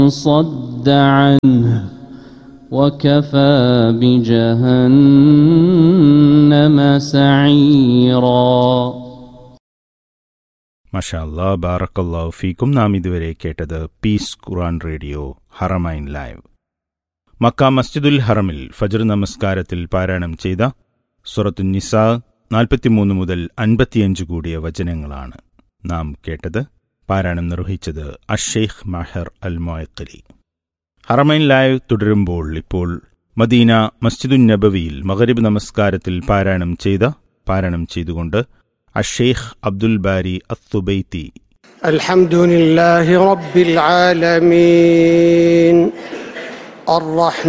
صد عنه وكفى بجهنم سعيرا മഷാല്ലാ ബാറക്കല്ലാ ഫീക്കും നാം ഇതുവരെ കേട്ടത് peace Quran radio Haramain live Mecca മസ്ജിദുൽ ഹറമിൽ ഫജർ നമസ്കാരത്തിൽ പാരായണം ചെയ്ത സുറത്തു നിസാ നാൽപ്പത്തിമൂന്ന് മുതൽ അൻപത്തിയഞ്ച് കൂടിയ വചനങ്ങളാണ് നാം കേട്ടത് പാരായണം നിർവഹിച്ചത് അഷേഖ് മഹർ അൽ മൊയക്കലി ഹറമൈൻ ലൈവ് തുടരുമ്പോൾ ഇപ്പോൾ മദീന മസ്ജിദുൻ നബവിയിൽ മഗരിബ് നമസ്കാരത്തിൽ പാരായണം ചെയ്ത പാരായണം ചെയ്തുകൊണ്ട് അഷേഖ് അബ്ദുൽ ബാരി അത്തുബൈത്തി الحمد لله رب العالمين الرحمن